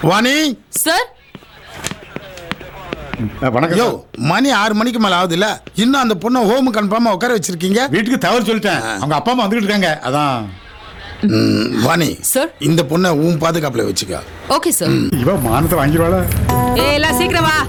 Vani sir வணக்கம் யோ sir. மணி ஆறு மணிக்கு மேல ஆகுது இல்ல இன்னும் அந்த பொண்ணை ஹோம் கன்ஃபார்மா உட்கார வச்சிருக்கீங்க வீட்டுக்கு தவறு சொல்லிட்டேன் அவங்க அப்பா அம்மா வந்துகிட்டு இருக்காங்க அதான் ம், வாணி சார். இந்த பொண்ணை உன் பாதுகாப்புல வச்சுக்க ஓகே சார் இவ மானத்தை வாங்கிடுவாள ஏ எல்லாம் சீக்கிரம் வா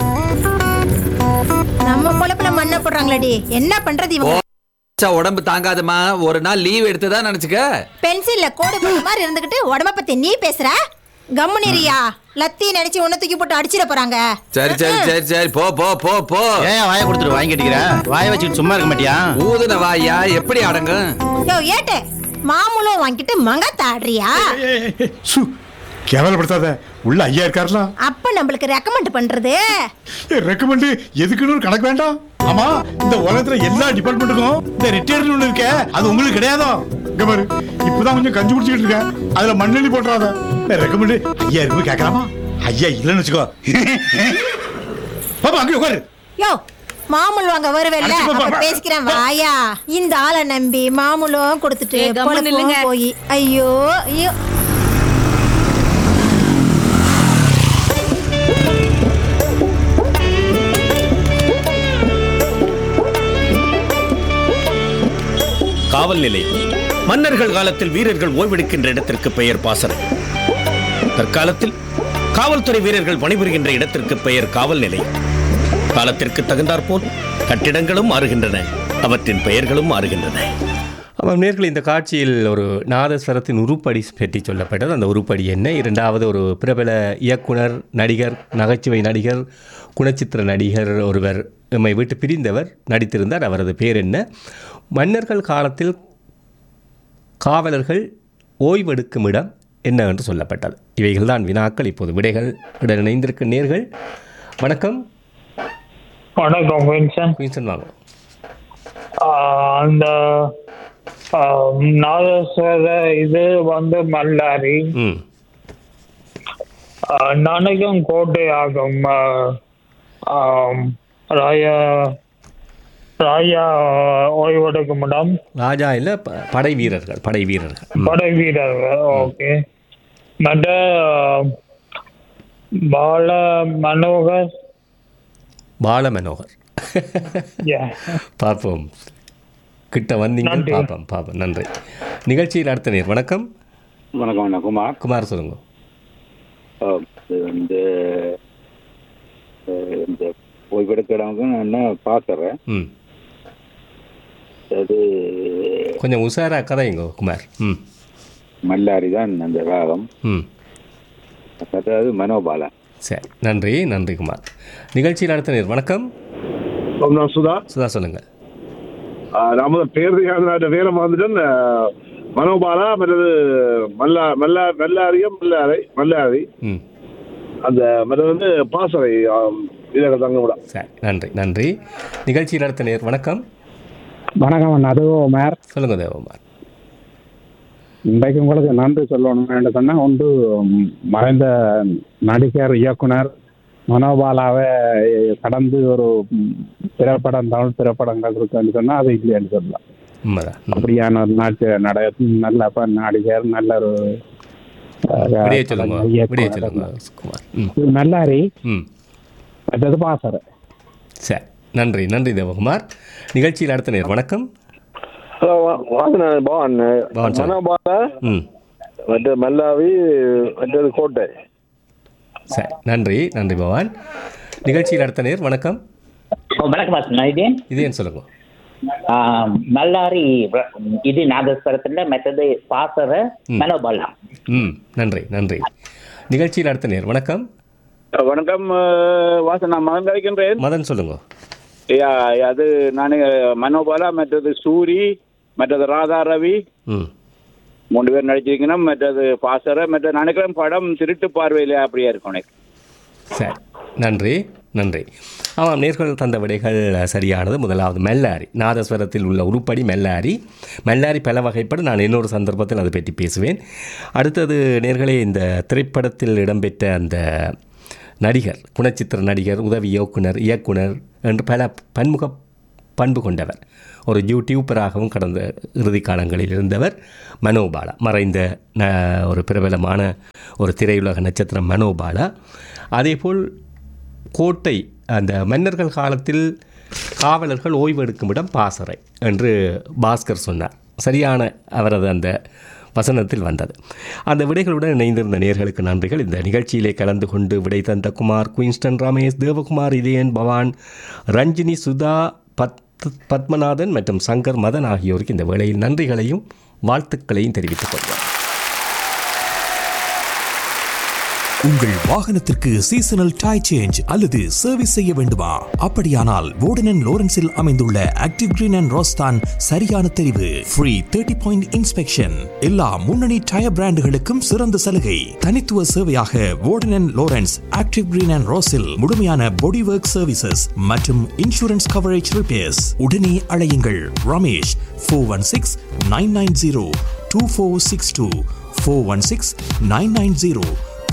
நம்ம பொழப்புல மண்ணை போடுறாங்களடி என்ன பண்றது இவங்க ச்ச, உடம்பு தாங்காதம்மா ஒரு நாள் லீவ் எடுத்துதான் நினைச்சுக்க பென்சில்ல கோடு போட்ட மாதிரி இருந்துகிட்டு உடம்ப பத்தி நீ பேசுற கம்முனிரியா லத்தி நினைச்சு உன்னை தூக்கி போட்டு அடிச்சிட போறாங்க சரி சரி சரி சரி போ போ போ போ ஏன் வாயை கொடுத்துட்டு வாங்கி கட்டிக்கிற வாயை வச்சுக்கிட்டு சும்மா இருக்க மாட்டியா ஊதுன வாயா எப்படி அடங்கும் யோ ஏட்டு மாமூலம் வாங்கிட்டு மங்கத்தாடுறியா சு கேவலப்படுத்தாத உள்ள ஐயா இருக்காருல அப்ப நம்மளுக்கு ரெக்கமெண்ட் பண்றது ரெக்கமெண்ட் எதுக்குன்னு ஒரு கணக்கு வேண்டாம் ஆமா இந்த உலகத்துல எல்லா டிபார்ட்மெண்ட்டுக்கும் இந்த ரிட்டையர்ட் ஒண்ணு இருக்கே அது உங்களுக்கு கிடையாதோ இங்க பாரு இப்பதான் கொஞ்சம் கஞ்சி குடிச்சிட்டு இருக்கேன் அதுல மண்ணெண்ணி போட்டுறாத ரெக்கமெண்ட் ஐயா இருக்கு கேட்கலாமா ஐயா இல்லைன்னு வச்சுக்கோ பாப்பா அங்கே உட்காரு யோ மாமூல் வாங்க வருவேல்ல அடிச்சு போ, போ, அப்ப போ. பேசிக்கிறேன் வாயா இந்த ஆளை நம்பி மாமூலம் கொடுத்துட்டு ஏய், கம்முனு பொழப்பும் நில்லுங்க. போய் ஐயோ ஐயோ காவல் நிலையம் மன்னர்கள் காலத்தில் வீரர்கள் ஓய்வெடுக்கின்ற இடத்திற்கு பெயர் பாசறை தற்காலத்தில் காவல்துறை வீரர்கள் பணிபுரிகின்ற இடத்திற்கு பெயர் காவல் நிலையம் காலத்திற்கு தகுந்தாற்போல் கட்டிடங்களும் மாறுகின்றன அவற்றின் பெயர்களும் மாறுகின்றன ஆமாம் நேர்கள் இந்த காட்சியில் ஒரு நாதஸ்வரத்தின் உருப்படி பற்றி சொல்லப்பட்டது அந்த உருப்படி என்ன இரண்டாவது ஒரு பிரபல இயக்குனர் நடிகர் நகைச்சுவை நடிகர் குணச்சித்திர நடிகர் ஒருவர் நம்மை விட்டு பிரிந்தவர் நடித்திருந்தார் அவரது பேர் என்ன மன்னர்கள் காலத்தில் காவலர்கள் ஓய்வெடுக்கும் இடம் என்ன என்று சொல்லப்பட்டது இவைகள் தான் வினாக்கள் இப்போது விடைகள் உடன் இணைந்திருக்கும் நேர்கள் வணக்கம் வணக்கம் வின்சன் குயின்சன் வாங்க ஆஹ் அந்த ஆஹ், நாதஸ்வர இது வந்து மல்லாரி ம் ஆஹ், நனைக்கும் கோட்டை ஆகும் ஆஹ், ஆம், ராயா ராயா ஓய்வெடுக்கும் இடம் ராஜா இல்லை ப- படை வீரர்கள் படை வீரர்கள் ம். படை வீரர்கள் ஓகே மற்ற ஆஹ், பால மனோகர் பால மனோகர் Yeah. பார்ப்போம் கிட்ட வந்தீங்க நன்றி. பார்ப்போம் பார்ப்போம் நன்றி நிகழ்ச்சியில் அடுத்த நேர் வணக்கம் வணக்கம் அண்ணா குமார் குமார் சொல்லுங்க அஹ் இது வந்து அஹ் இந்த ஓய்வெடுக்க இடமுக்கு நான் என்ன பார்க்குறேன் ம் அது கொஞ்சம் உஷாரா கதைங்க குமார் ம் மல்லாரி தான் அந்த ராகம் ம் அதாவது மனோபாலன் சரி நன்றி நன்றி குமார் நிகழ்ச்சியில் அடுத்த நேர் வணக்கம் நான் சுதா சுதா சொல்லுங்கள் நான் முதல் பேருக்கான வேலை வந்துட்டேன் மனோபாலா மற்றது மல்லா மல்லா மல்லாரியம் மல்லாரை மல்லாரி ம் அந்த மற்றது வந்து பாசறை இதில் தங்கவிடம் சரி நன்றி நன்றி நிகழ்ச்சியில் அடுத்த நேர் வணக்கம் வணக்கம் அதுவும் மேர் சொல்லுங்க தேவகுமார் இன்றைக்கு உங்களுக்கு நன்றி சொல்லணும் என்று சொன்னால் ஒன்று ம், மறைந்த நடிகர் இயக்குனர் மனோபாலாவை கடந்து ஒரு ம், திரைப்படம் தமிழ் திரைப்படங்கள் இருக்குன்னு சொன்னால் அது இல்லைன்னு சொல்லலாம் உண்மைதான் ம். அப்படியான ஒரு நாட்டு நட நல்ல ப- நடிகர் நல்ல ஒரு அஹ், விடையை சொல்லுங்க இயக்குனர். விடையை சொல்லுங்க குமார் ம் இது நல்லாரி ம் மற்றது பாசறை சரி நன்றி நன்றி தேவகுமார் நிகழ்ச்சியில் அடுத்த நேர் வணக்கம் ஹலோ வாசன பவன் பவன் சார். மனோபாலா ம் மற்ற மல்லாவி மற்றது கோட்டை சரி நன்றி நன்றி பவான் நிகழ்ச்சியில் அடுத்த நேர் வணக்கம் வணக்கம் வாசன் இது இது ஏன் சொல்லுங்க மல்லாரி இது நாதஸ்வரத்துல மற்றது பாசர மனோபாலா ம் நன்றி நன்றி நிகழ்ச்சியில் அடுத்த நேர் வணக்கம் வணக்கம் வாசன் நான் மகன் கழிக்கின்றேன் மதன் சொல்லுங்க அது நான் மனோபாலா மற்றது சூரி மற்றது ராதா ரவி ம் மூணு பேர் நடிச்சிருக்கணும் மற்றது பாசறை மற்ற நினைக்கிறேன் படம் திருட்டு பார்வையில் அப்படியே இருக்கும் எனக்கு சரி நன்றி நன்றி ஆமாம் நேர்கள் தந்த விடைகள் சரியானது முதலாவது மெல்லாரி நாதஸ்வரத்தில் உள்ள உருப்படி மெல்லாரி மெல்லாரி பல வகைப்படும் நான் இன்னொரு சந்தர்ப்பத்தில் அதை பற்றி பேசுவேன் அடுத்தது நேர்களே இந்த திரைப்படத்தில் இடம்பெற்ற அந்த நடிகர் குணச்சித்திர நடிகர் உதவி இயக்குனர் இயக்குனர் என்று பல பன்முக பண்பு கொண்டவர் ஒரு யூடியூப்பராகவும் கடந்த இறுதி காலங்களில் இருந்தவர் மனோபாலா மறைந்த ந- ஒரு பிரபலமான ஒரு திரையுலக நட்சத்திரம் மனோபாலா அதேபோல் கோட்டை அந்த மன்னர்கள் காலத்தில் காவலர்கள் ஓய்வு எடுக்கும் இடம் பாசறை என்று பாஸ்கர் சொன்னார் சரியான அவரது அந்த வசனத்தில் வந்தது அந்த விடைகளுடன் இணைந்திருந்த நேர்களுக்கு நன்றிகள் இந்த நிகழ்ச்சியிலே கலந்து கொண்டு விடை தந்த குமார் குயின்ஸ்டன் ரமேஷ் தேவகுமார் இதயன் பவான் ரஞ்சினி சுதா பத் பத்மநாதன் மற்றும் சங்கர் மதன் ஆகியோருக்கு இந்த வேளையில் நன்றிகளையும் வாழ்த்துக்களையும் தெரிவித்துக் கொள்கிறேன் உங்கள் வாகனத்திற்கு சீசனல் டை சேஞ்ச் அல்லது சர்வீஸ் செய்ய வேண்டுமா அப்படியானால் வோர்டன் லோரன்ஸில் அமைந்துள்ள ஆக்டிவ் கிரீன் அண்ட் ரோஸ்தான் சரியான தெரிவு ஃப்ரீ தேர்ட்டி பாயிண்ட் இன்ஸ்பெக்ஷன் எல்லா முன்னணி டயர் பிராண்டுகளுக்கும் சிறந்த சலுகை தனித்துவ சேவையாக வோர்டன் லோரன்ஸ் ஆக்டிவ் கிரீன் அண்ட் ரோஸில் முழுமையான பாடி ஒர்க் சர்வீசஸ் மற்றும் இன்சூரன்ஸ் கவரேஜ் ரிப்பேர்ஸ் உடனே அழையுங்கள் Ramesh four one six nine nine zero two four six two four one six nine nine zero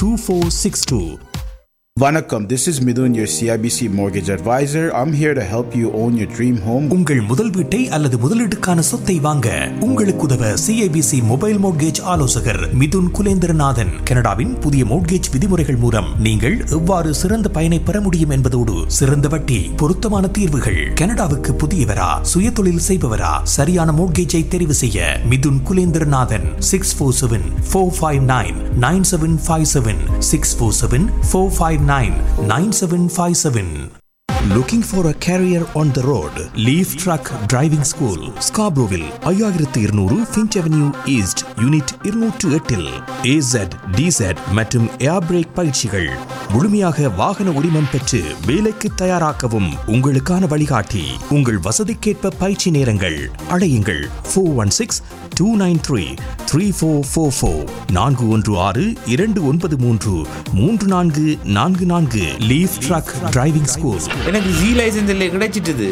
2462. Vanakkam, this is Midun, your CIBC mortgage advisor. I'm here to help you own your dream home. உங்கள் முதல் வீட்டை அல்லது முதலீட்டுக்கான சொத்தை வாங்க உங்களுக்கு உதவ CIBC mobile mortgage ஆலோசகர் மிதுன் குலேந்திரநாதன் கனடாவின் புதிய மோட்கேஜ் விதிமுறைகள் மூலம் நீங்கள் எவ்வாறு சிறந்த பயனை பெற முடியும் என்பதோடு சிறந்த வட்டி பொருத்தமான தீர்வுகள் கனடாவுக்கு புதியவரா சுய தொழில் செய்பவரா சரியான மோட்கேஜை தெரிவு செய்ய Mithun Kulendranathan six four seven four five nine nine seven five seven six four seven four five nine nine seven five seven Looking for a career on the road? Leaf Truck Driving School, Scarboroughville, ஐயாயிரத்து இருநூறு Finch avenue east unit இருநூற்று எட்டில் ஏசட் டிசட் மற்றும் ஏர் break பயிற்சிகள் முழுமையாக வாகன உரிமம் பெற்று வேலைக்கு தயாராக்கவும் உங்களுக்கான வழிகாட்டி உங்கள் வசதிக்கேற்ப பயிற்சி நேரங்கள் அழையுங்கள் four one six two nine three three four four four நான்கு ஒன்று ஆறு இரண்டு ஒன்பது மூன்று மூன்று நான்கு நான்கு நான்கு லீஃப் ட்ரக் டிரைவிங் ஸ்கூல் எனக்கு ஜி லைசன்ஸ் இல்லை கிடைச்சிட்டுது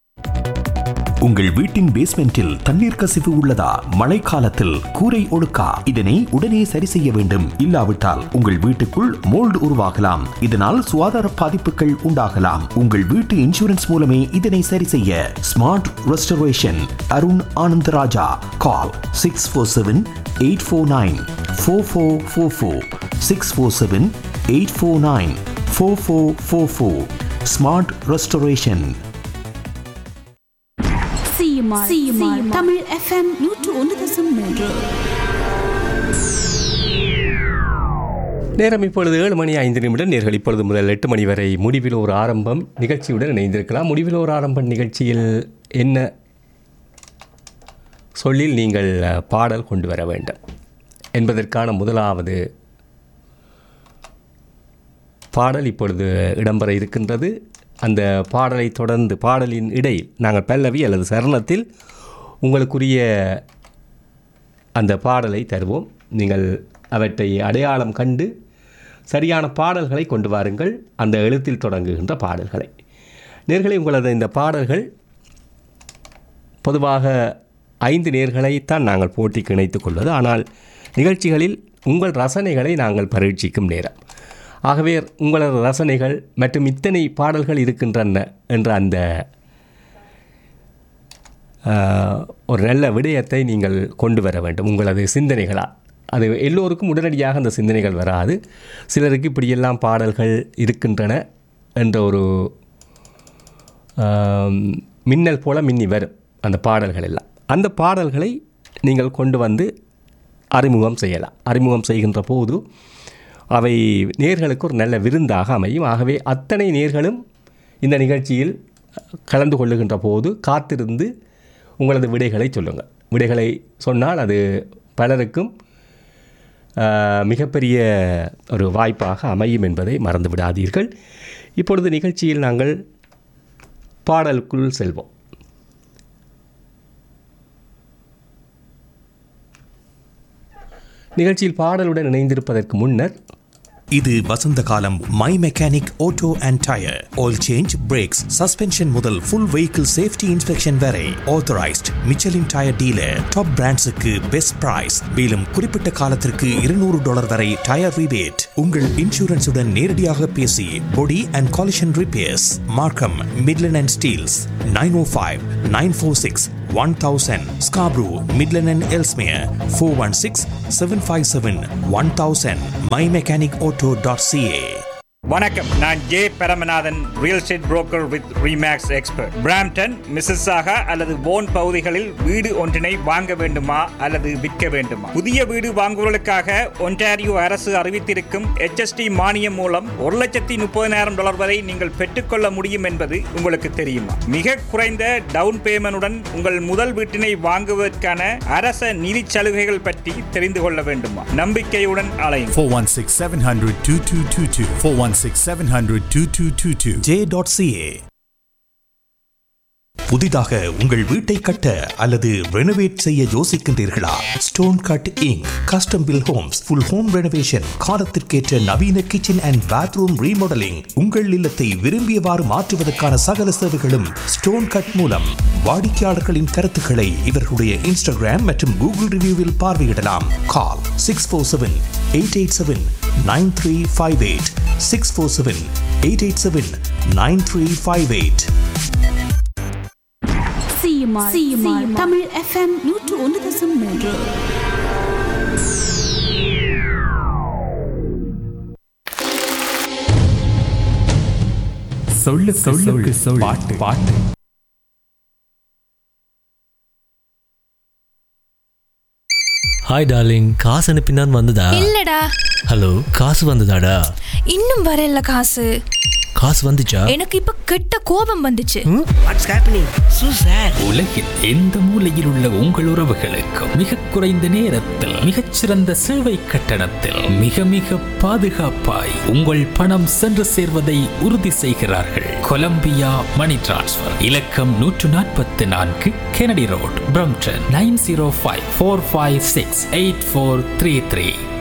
உங்கள் வீட்டின் பேஸ்மெண்டில் தண்ணீர் கசிவு உள்ளதா மழைக்காலத்தில் கூரை ஒழுக்கா இதனை உடனே சரி செய்ய வேண்டும் இல்லாவிட்டால் உங்கள் வீட்டுக்குள் மோல்டு உருவாகலாம் இதனால் சுகாதார பாதிப்புகள் உண்டாகலாம் உங்கள் வீட்டு இன்சூரன்ஸ் மூலமே இதனை சரி செய்ய ஸ்மார்ட் ரெஸ்டரேஷன் அருண் ஆனந்தராஜா கால் six four seven eight four nine four four four four six four seven eight four nine four four four four smart restoration CMR CMR Tamil FM நூற்று ஒன்று தசம் மூன்று நேரம் இப்பொழுது ஏழு மணி ஐந்து நிமிடம் நேர்கள் இப்பொழுது முதல் எட்டு மணி வரை முடிவில் ஒரு ஆரம்பம் நிகழ்ச்சியுடன் இணைந்திருக்கலாம் முடிவில் ஒரு ஆரம்பம் நிகழ்ச்சியில் என்ன சொல்லில் நீங்கள் அஹ், பாடல் கொண்டு வர வேண்டும் என்பதற்கான முதலாவது பாடல் இப்பொழுது இடம்பெற இருக்கின்றது அந்த பாடலை தொடர்ந்து பாடலின் இடையில் நாங்கள் பல்லவி அல்லது சரணத்தில் உங்களுக்குரிய அந்த பாடலை தருவோம் நீங்கள் அவற்றை அடையாளம் கண்டு சரியான பாடல்களை கொண்டு வாருங்கள் அந்த எழுத்தில் தொடங்குகின்ற பாடல்களை நேர்களை உங்களது இந்த பாடல்கள் பொதுவாக ஐந்து நேர்களைத்தான் நாங்கள் போட்டிக்கு இணைத்துக் கொள்வது ஆனால் நிகழ்ச்சிகளில் உங்கள் ரசனைகளை நாங்கள் பரீட்சிக்கும் நேரம் ஆகவே உங்களது ரசனைகள் மற்றும் இத்தனை பாடல்கள் இருக்கின்றன என்ற அந்த ஆஹ், ஒரு நல்ல விடயத்தை நீங்கள் கொண்டு வர வேண்டும் உங்களது சிந்தனைகளால் அது எல்லோருக்கும் உடனடியாக அந்த சிந்தனைகள் வராது சிலருக்கு இப்படியெல்லாம் பாடல்கள் இருக்கின்றன என்ற ஒரு ஆம், மின்னல் போல மின்னி வரும் அந்த பாடல்கள் எல்லாம் அந்த பாடல்களை நீங்கள் கொண்டு வந்து அறிமுகம் செய்யலாம் அறிமுகம் செய்கின்ற போது அவை நேர்களுக்கு ஒரு நல்ல விருந்தாக அமையும் ஆகவே அத்தனை நேர்களும் இந்த நிகழ்ச்சியில் கலந்து கொள்ளுகின்ற போது காத்திருந்து உங்களது விடைகளை சொல்லுங்கள் விடைகளை சொன்னால் அது பலருக்கும் ஆஹ், மிகப்பெரிய ஒரு வாய்ப்பாக அமையும் என்பதை மறந்து விடாதீர்கள் இப்பொழுது நிகழ்ச்சியில் நாங்கள் பாடலுக்குள் செல்வோம் நிகழ்ச்சியில் பாடலுடன் இணைந்திருப்பதற்கு முன்னர் இது வசந்த காலம் my mechanic auto and tyre oil change breaks suspension முதல் ஃபுல் வெஹிக்கிள் சேஃப்டி இன்ஸ்பெக்ஷன் வரை authorised Michelin tyre dealer top பிராண்ட்ஸுக்கு best price மேலும் குறிப்பிட்ட காலத்திற்கு இருநூறு டாலர் வரை டயர் ரிபேட் உங்கள் இன்சூரன்ஸுடன் நேரடியாக பேசி பொடி அண்ட் காலிஷன் ரிப்பேர்ஸ் மார்க்கம் Midland and Steeles nine O five nine four six one thousand Scarborough Midland and Ellesmere four one six seven five seven one thousand my mechanic auto dot CA வணக்கம் நான் J Paramanathan real estate broker with remakes expert Brampton மிஸ்ஸஸாக அல்லது phone பகுதிகளில் வீடு ஒன்றினை வாங்க வேண்டுமா அல்லது விற்க வேண்டுமா புதிய வீடு வாங்குவதற்காக ஒன்டாரியோ அரசு அறிவித்திருக்கும் HST மானியம் மூலம் ஒரு லட்சத்தி முப்பதினாயிரம் டாலர் வரை நீங்கள் பெற்றுக்கொள்ள முடியும் என்பது உங்களுக்கு தெரியுமா மிக குறைந்த டவுன் பேமெண்டுடன் உங்கள் முதல் வீட்டினை வாங்குவதற்கான அரச நிதி சலுகைகள் பற்றி தெரிந்து கொள்ள வேண்டுமா நம்பிக்கையுடன் அலையும் 416 700 2222. 416 700 2222. j.ca புதிதாக உங்கள் வீட்டை கட்ட அல்லது ரெனோவேட் செய்ய யோசிக்கின்றீர்களா ஸ்டோன் கட் இங் custom bill Holmes full home renovation காலத்திற்கேற்ற நவீன கிச்சன் அண்ட் பாத்ரூம் ரீமாடலிங் உங்கள் இல்லத்தை விரும்பியவாறு மாற்றுவதற்கான சகல சேவைகளும் ஸ்டோன் கட் மூலம் வாடிக்கையாளர்களின் கருத்துக்களை இவர்களுடைய இன்ஸ்டாகிராம் மற்றும் கூகுள் ரிவ்யூவில் பார்வையிடலாம் கால் six four seven eight eight seven nine three five eight six four seven eight eight seven nine three five eight CMR CMR Tamil FM நூற்று ஒன்று தசம் மூன்று சொல்லு சொல்லு சொல்லு பாட்டு பாட்டு ஹாய் டார்லிங் காசு அனுப்பினான் வந்ததா இல்லடா ஹலோ காசு வந்ததாடா இன்னும் வரல காசு காசு வந்துச்சா எனக்கு இப்ப கெட்ட கோபம் வந்துச்சு உலகில் எந்த மூலையில் உள்ள உங்கள் உறவுகளுக்கு மிக குறைந்த நேரத்தில் மிகச்சிறந்த சேவை கட்டணத்தில் மிக மிக பாதுகாப்பாய் உங்கள் பணம் சென்று சேர்வதை உறுதி செய்கிறார்கள் கொலம்பியா மணி டிரான்ஸ்ஃபர் இலக்கம் நூற்று நாற்பத்தி நான்கு Kennedy road Brampton nine zero five four five six eight four three three